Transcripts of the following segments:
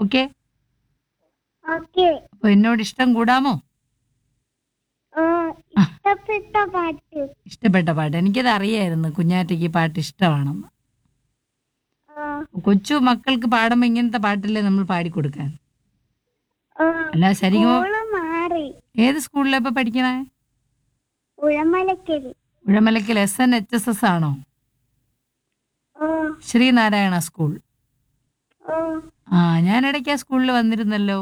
Okay okay അപ്പൊ എന്നോട് ഇഷ്ടം കൂടാമോ ഇഷ്ടപ്പെട്ട പാട്ട് ഇഷ്ടപ്പെട്ട പാട്ട് എനിക്കത് അറിയായിരുന്നു കുഞ്ഞാറ്റയ്ക്ക് പാട്ട് ഇഷ്ടമാണെന്ന് ആ, കൊച്ചു മക്കൾക്ക് പാടുമ്പോ ഇങ്ങനത്തെ പാട്ടല്ലേ നമ്മൾ പാടിക്കൊടുക്കാൻ ആ, അല്ല ശരിക്കും സ്കൂള് മാറി ഏത് സ്കൂളിലാ ഇപ്പൊ പഠിക്കണേ ഉഴമലക്കരി Uzhamalakkal S N H S S ആണോ ഓ ശ്രീനാരായണ സ്കൂൾ ഓ ആ ഞാൻ ഇടയ്ക്ക് ആ സ്കൂളിൽ വന്നിരുന്നല്ലോ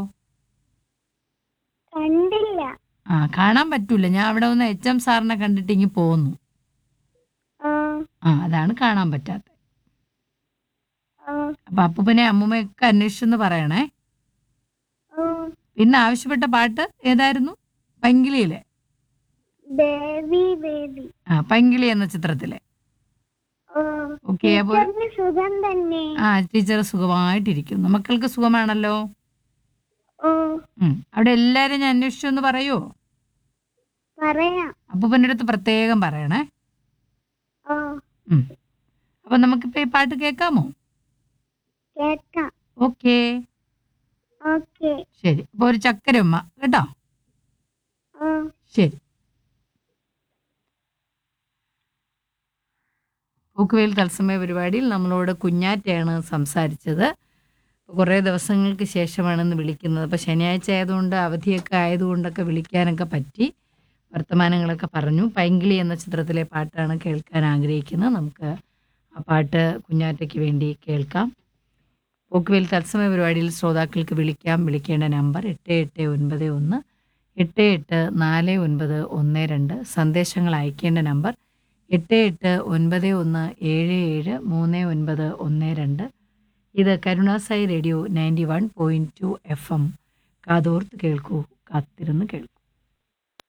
കണ്ടില്ല ആ കാണാൻ പറ്റൂല ഞാൻ അവിടെ ഒന്ന് എച്ച് എം സാറിനെ കണ്ടിട്ട് ഇങ്ങ് പോന്നു ആ ആ അതാണ് കാണാൻ പറ്റാത്തത് ആ അപ്പൊ അപ്പൂപ്പനെ അമ്മൂമ്മയൊക്കെ അന്വേഷിച്ചെന്ന് പറയണേ ഓ പിന്നെ ആവശ്യപ്പെട്ട പാട്ട് ഏതായിരുന്നു പൈങ്കിളിയിലെ ബേബി ബേബി ആ പൈങ്കിളി എന്ന ചിത്രത്തിലെ ഓ ഓക്കെ അപ്പോൾ ടീച്ചറിന് സുഖം തന്നെ ആ ടീച്ചർ സുഖമായിട്ടിരിക്കുന്നു മക്കൾക്ക് സുഖമാണല്ലോ ഓ ഉം. അവിടെ എല്ലാരും ഞാൻ അന്വേഷിച്ചു എന്ന് പറയൂ പറയാം അപ്പൂപ്പൻ്റെ അടുത്ത് പ്രത്യേകം പറയണേ ഓ ഉം. അപ്പൊ നമുക്കിപ്പോ ഈ പാട്ട് കേൾക്കാമോ കേക്കാം ഓക്കേ ഓക്കെ ശരി അപ്പൊ ഒരു ചക്കര ഉമ്മ കേട്ടോ ഓ ശരി പൂക്കുവേൽ തത്സമയ പരിപാടിയിൽ നമ്മളോട് കുഞ്ഞാറ്റയാണ് സംസാരിച്ചത് കുറേ ദിവസങ്ങൾക്ക് ശേഷമാണ് ഇന്ന് വിളിക്കുന്നത് അപ്പോൾ ശനിയാഴ്ച ആയതുകൊണ്ട് അവധിയൊക്കെ ആയതുകൊണ്ടൊക്കെ വിളിക്കാനൊക്കെ പറ്റി വർത്തമാനങ്ങളൊക്കെ പറഞ്ഞു പൈങ്കിളി എന്ന ചിത്രത്തിലെ പാട്ടാണ് കേൾക്കാൻ ആഗ്രഹിക്കുന്നത് നമുക്ക് ആ പാട്ട് കുഞ്ഞാറ്റയ്ക്ക് വേണ്ടി കേൾക്കാം പോക്കുവേൽ തത്സമയ പരിപാടിയിൽ ശ്രോതാക്കൾക്ക് വിളിക്കാം വിളിക്കേണ്ട നമ്പർ എട്ട് എട്ട് ഒൻപത് ഒന്ന് എട്ട് എട്ട് നാല് ഒൻപത് ഒന്ന് രണ്ട് സന്ദേശങ്ങൾ അയക്കേണ്ട നമ്പർ എട്ട് എട്ട് ഒൻപത് ഒന്ന് ഏഴ് ഏഴ് മൂന്ന് ഒൻപത് ഒന്ന് രണ്ട് ഇത് Karunasai radio ninety one point two F M കാതോർത്ത് കേൾക്കൂ കാത്തിരുന്ന് കേൾക്കൂ